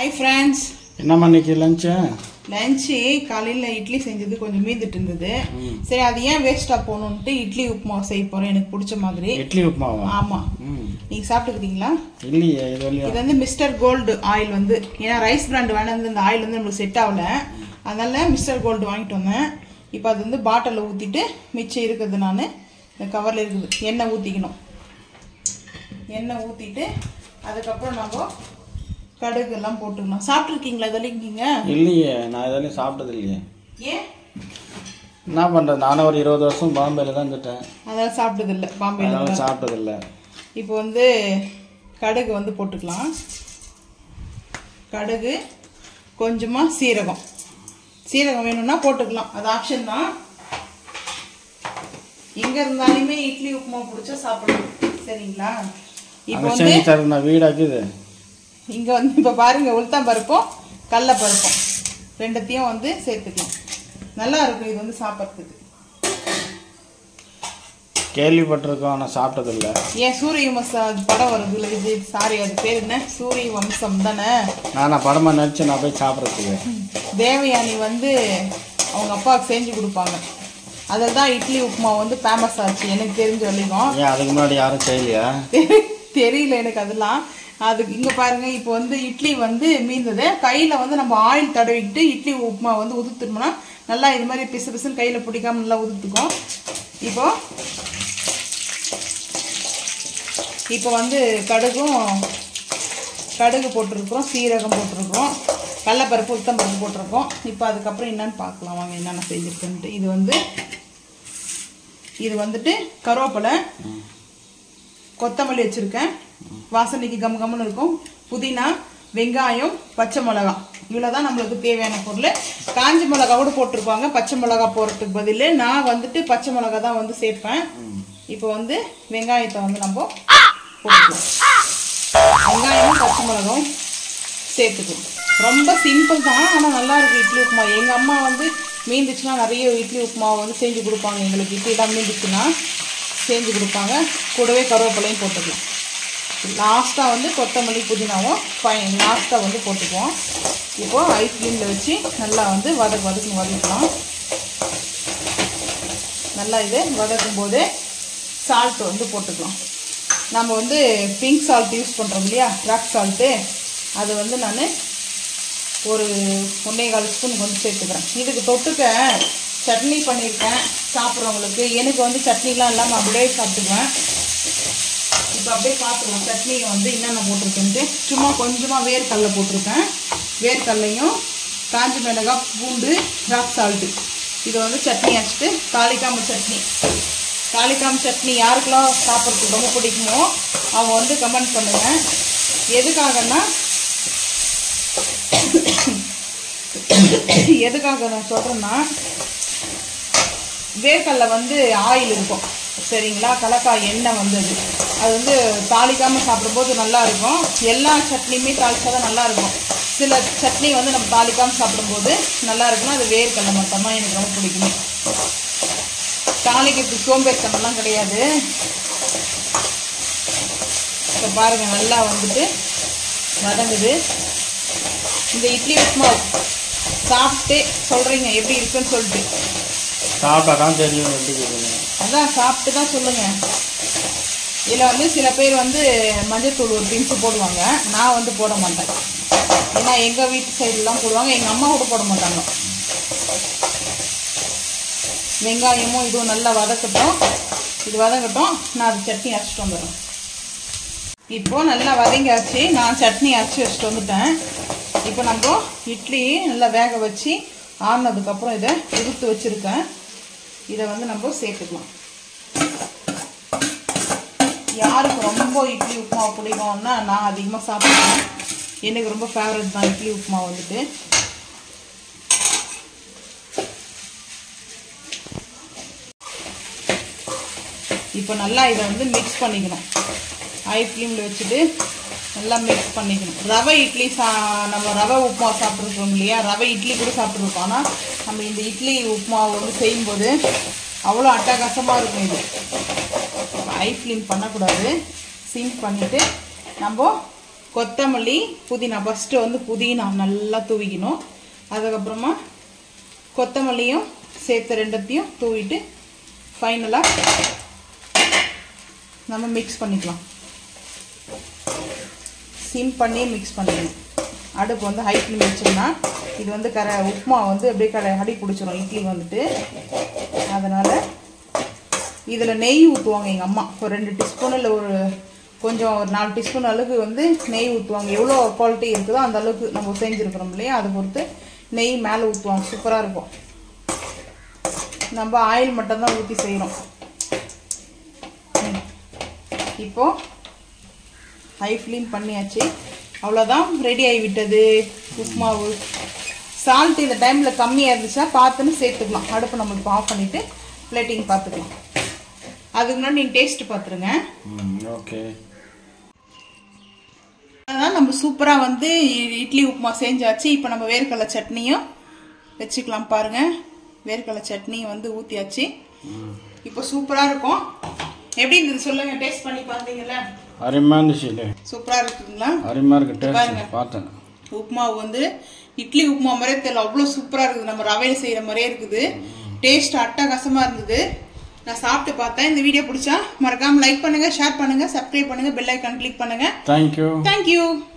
Hi friends என்னம்மா இன்னைக்கு lunch lunch காலையில் இட்லி செஞ்சது கொஞ்சம் மீந்துட்டு இருந்தது சரி அது ஏன் வேஸ்ட்டாக போகணுன்ட்டு இட்லி உப்புமா செய்ய போகிறேன் எனக்கு பிடிச்ச மாதிரி இட்லி உப்புமாவா ஆமாம் ம் நீங்கள் சாப்பிட்டுக்கிறீங்களா இல்லையே இது வழியா இது வந்து மிஸ்டர் கோல்டு ஆயில் வந்து ஏன்னா ரைஸ் பிராண்ட் வேணாந்து இந்த ஆயில் வந்து நம்மளுக்கு செட் ஆகல அதனால மிஸ்டர் கோல்டு வாங்கிட்டு வந்தேன் இப்போ அது வந்து பாட்டிலில் ஊற்றிட்டு மிச்சம் இருக்குது நான் இந்த கவரில் இருக்குது எண்ணெய் ஊற்றிக்கணும் எண்ணெய் ஊற்றிட்டு அதுக்கப்புறம் நம்ம கடுகு எல்லாம் போட்டுக்கணும் சாப்பிட்ருக்கீங்களா இதெல்லாம் இல்லையே நான் இதெல்லாம் சாப்பிட்டது இல்லையே ஏன் என்ன பண்ணுறது நானும் ஒரு இருபது வருஷம் பாம்பேல தான் இருந்துட்டேன் அதெல்லாம் சாப்பிட்டதில்ல பாம்பேல அதனால சாப்பிட்டதில்ல இப்போ வந்து கடுகு வந்து போட்டுக்கலாம் கடுகு கொஞ்சமாக சீரகம் சீரகம் வேணும்னா போட்டுக்கலாம் அது ஆப்ஷன் தான் எங்கே இருந்தாலுமே இட்லி உப்புமா பிடிச்சா சாப்பிடலாம் சரிங்களா இப்போ அங்கே வந்து செஞ்சு தர நான் வீடாக்குது இங்கே வந்து இப்போ பாருங்க உளுத்தம் பருப்பும் கடல பருப்பும் ரெண்டுத்தையும் வந்து சேர்த்துக்கலாம் நல்லா இருக்கும் இது வந்து சாப்பிட்றதுக்கு கேள்விப்பட்டிருக்கோம் ஆனால் சாப்பிட்டதில்ல ஏன் சூரிய வம்சம் அது படம் வருது இல்லை இது சாரி அது பேர் என்ன சூரிய வம்சம் தானே நான் நான் படமாக நினச்சி நான் போய் சாப்பிட்றதுக்கு தேவயானி வந்து அவங்க அப்பாவுக்கு செஞ்சு கொடுப்பாங்க அதில் தான் இட்லி உப்புமா வந்து ஃபேமஸ் ஆச்சு எனக்கு தெரிஞ்ச வரைக்கும் ஏன் அதுக்கு முன்னாடி யாரும் செய்யலையா தெரியல எனக்கு அதெல்லாம் அதுக்கு இங்கே பாருங்க இப்போ வந்து இட்லி வந்து மீந்தது கையில் வந்து நம்ம ஆயில் தடவிக்கிட்டு இட்லி உப்புமா வந்து உதுத்துட்டோம்னா நல்லா இது மாதிரி பிசு பிசுன்னு கையில் பிடிக்காம நல்லா உதுத்துக்கும் இப்போ இப்போ வந்து கடுகும் கடுகு போட்டிருக்கிறோம் சீரகம் போட்டிருக்கிறோம் கடலப்பருப்பு உளுத்தம்பருப்பு போட்டிருக்கோம் இப்போ அதுக்கப்புறம் என்னன்னு பார்க்கலாம் வாங்க என்னென்ன செஞ்சுருக்குன்ட்டு இது வந்து இது வந்துட்டு கருவேப்பிலை கொத்தமல்லி வச்சுருக்கேன் வாசனைக்கு கம் கம்னு இருக்கும் புதினா வெங்காயம் பச்சை மிளகா இவ்வளோ தான் நம்மளுக்கு தேவையான பொருள் காஞ்ச மிளகா கூட போட்டிருப்பாங்க பச்சை மிளகா போடுறதுக்கு பதில் நான் வந்துட்டு பச்சை மிளகா தான் வந்து சேர்ப்பேன் இப்போ வந்து வெங்காயத்தை வந்து நம்ம போட்டுக்கலாம் வெங்காயமும் பச்சை மிளகாவும் சேர்த்துக்கணும் ரொம்ப சிம்பிள் தான் ஆனால் நல்லா இருக்கு இட்லி உப்புமா எங்கள் அம்மா வந்து மீந்துச்சுன்னா நிறைய இட்லி உப்புமாவை வந்து செஞ்சு கொடுப்பாங்க எங்களுக்கு இட்லிலாம் மீந்துச்சுன்னா செஞ்சு கொடுப்பாங்க கூடவே கருவேப்பிலையும் போட்டுக்கலாம் லாஸ்ட்டாக வந்து கொத்தமல்லி புதினாவும் ஃபைன் லாஸ்ட்டாக வந்து போட்டுக்குவோம் இப்போது ஐ ஃப்ளேமில் வச்சு நல்லா வந்து வதக்கு வதக்குன்னு வதக்கலாம் நல்லா இது வதக்கும் போது சால்ட் வந்து போட்டுக்கலாம் நம்ம வந்து பிங்க் சால்ட் யூஸ் பண்ணுறோம் இல்லையா ராக் சால்ட்டு அது வந்து நான் ஒரு ஒன்றே கால் ஸ்பூன் வந்து சேர்த்துக்கிறேன் இதுக்கு தொட்டுக்க சட்னி பண்ணியிருக்கேன் சாப்பிட்றவங்களுக்கு எனக்கு வந்து சட்னிலாம் இல்லாமல் அப்படியே சாப்பிட்டுக்குவேன் இப்போ அப்படியே பார்த்துருவோம் சட்னியை வந்து என்னென்ன போட்டிருக்கேன்ட்டு சும்மா கொஞ்சமாக வேர்க்கடலை போட்டிருக்கேன் வேர்க்கடலையும் காஞ்சி மிளகாய் பூண்டு ராக் சால்ட்டு இதை வந்து சட்னி அரைச்சிட்டு தாளிக்காம சட்னி தாளிக்காம சட்னி யாருக்கெல்லாம் சாப்பிட்றதுக்கு ரொம்ப பிடிக்குமோ அவங்க வந்து கமெண்ட் பண்ணுங்கள் எதுக்காகன்னா எதுக்காக நான் சொல்கிறேன்னா வேர்க்கடல வந்து ஆயில் இருக்கும் சரிங்களா கலக்காய் எண்ணெய் வந்தது அது வந்து தாளிக்காமல் சாப்பிடும்போது நல்லா இருக்கும் எல்லா சட்னியுமே தாளிச்சா தான் நல்லா இருக்கும் சில சட்னி வந்து நம்ம தாளிக்காமல் சாப்பிடும்போது நல்லா இருக்கும்னா அது வேர்க்கடலை மட்டும்தான் எனக்கு ரொம்ப பிடிக்கும் தாளிக்கிறதுக்கு சோம்பேறித்தனம்லாம் கிடையாது இப்போ பாருங்கள் நல்லா வந்துட்டு வதங்குது இந்த இட்லி உப்புமா சாப்பிட்டு சொல்கிறீங்க எப்படி இருக்குன்னு சொல்லிட்டு சாப்பிட்டா தான் தெரியும் எப்படி இருக்குன்னு அதான் சாப்பிட்டு தான் சொல்லுங்கள் இதில் வந்து சில பேர் வந்து மஞ்சத்தூள் ஒரு பிஞ்சு போடுவாங்க நான் வந்து போட மாட்டேன் ஏன்னா எங்கள் வீட்டு சைடுலாம் போடுவாங்க எங்கள் அம்மா கூட போட மாட்டாங்க வெங்காயமும் இதுவும் நல்லா வதக்கட்டும் இது வதங்கட்டும் நான் அது சட்னி அரைச்சிட்டு வந்துடுறேன் இப்போது நல்லா வதங்கியாச்சு நான் சட்னி அரைச்சி வச்சுட்டு வந்துட்டேன் இப்போ நம்ம இட்லி நல்லா வேக வச்சு ஆறுனதுக்கப்புறம் இதை உதுத்து வச்சுருக்கேன் இதை வந்து நம்ம சேர்த்துக்கலாம் யாருக்கு ரொம்ப இட்லி உப்புமா பிடிக்கும்னா நான் அதிகமாக சாப்பிடுவேன் எனக்கு ரொம்ப ஃபேவரட் தான் இட்லி உப்புமா வந்துட்டு இப்போ நல்லா இதை வந்து மிக்ஸ் பண்ணிக்கணும் ஹை ஃப்ளேமில் வச்சுட்டு நல்லா மிக்ஸ் பண்ணிக்கணும் ரவை இட்லி சா நம்ம ரவை உப்புமா சாப்பிட்ருக்கோம் இல்லையா ரவை இட்லி கூட சாப்பிட்ருக்கோம் ஆனால் நம்ம இந்த இட்லி உப்புமா வந்து செய்யும்போது அவ்வளோ அட்டகாசமாக இருக்கும் இது ஹை ஃப்ளேம் பண்ணக்கூடாது சிம் பண்ணிவிட்டு நம்ம கொத்தமல்லி புதினா ஃபஸ்ட்டு வந்து புதினா நல்லா தூவிக்கணும் அதுக்கப்புறமா கொத்தமல்லியும் சேர்த்து ரெண்டத்தையும் தூவிட்டு ஃபைனலாக நம்ம மிக்ஸ் பண்ணிக்கலாம் சிம் பண்ணி மிக்ஸ் பண்ணிக்கணும் அடுப்பு வந்து ஹை ஃப்ளேம் வச்சோம்னா இது வந்து கர உப்புமா வந்து அப்படியே கடை அடி பிடிச்சிரும் இட்லி வந்துட்டு அதனால் இதில் நெய் ஊற்றுவாங்க எங்கள் அம்மா ஒரு ரெண்டு டீஸ்பூன் இல்லை ஒரு கொஞ்சம் ஒரு நாலு டீஸ்பூன் அளவுக்கு வந்து நெய் ஊற்றுவாங்க எவ்வளோ குவாலிட்டி இருக்குதோ அந்த அளவுக்கு நம்ம செஞ்சுருக்கிறோம் இல்லையா அதை பொறுத்து நெய் மேலே ஊற்றுவாங்க சூப்பராக இருக்கும் நம்ம ஆயில் மட்டும்தான் ஊற்றி செய்கிறோம் இப்போ ஹை ஃப்ளேம் பண்ணியாச்சு அவ்வளோதான் ரெடி ஆகிவிட்டது உப்புமாவு சால்ட் இந்த டைமில் கம்மியாக இருந்துச்சுன்னா பார்த்துன்னு சேர்த்துக்கலாம் அடுப்பு நம்ம இப்போ ஆஃப் பண்ணிவிட்டு பிளேட்டிங் பார்த்துக்கலாம் அதுக்கு முன்னாடி நீங்கள் டேஸ்ட்டு பார்த்துருங்க ம் ஓகே அதான் நம்ம சூப்பராக வந்து இ- இட்லி உப்புமா செஞ்சாச்சு இப்போ நம்ம வேர்க்கடலை சட்னியும் வச்சுக்கலாம் பாருங்க வேர்க்கடலை சட்னியும் வந்து ஊற்றியாச்சு இப்போ சூப்பராக இருக்கும் எப்படி இருந்தது சொல்லுங்க டேஸ்ட் பண்ணி பார்த்தீங்கல்ல அருமையாக இருந்துச்சு இல்லை சூப்பராக இருக்குங்களா அருமையாக இருக்கு பாருங்க. டேஸ்ட் பார்த்தேன் உப்புமா வந்து இட்லி உப்புமா மாதிரியே தெரியல அவ்வளோ சூப்பராக இருக்குது நம்ம ரவையில் செய்கிற மாதிரியே இருக்குது டேஸ்ட் அட்டகாசமாக இருந்தது நான் சாப்பிட்டு பார்த்தேன் இந்த வீடியோ பிடிச்சா மறக்காம லைக் பண்ணுங்க ஷேர் பண்ணுங்க சப்ஸ்கிரைப் பண்ணுங்க பெல் ஐக்கான் கிளிக் பண்ணுங்க தேங்க்யூ தேங்க்யூ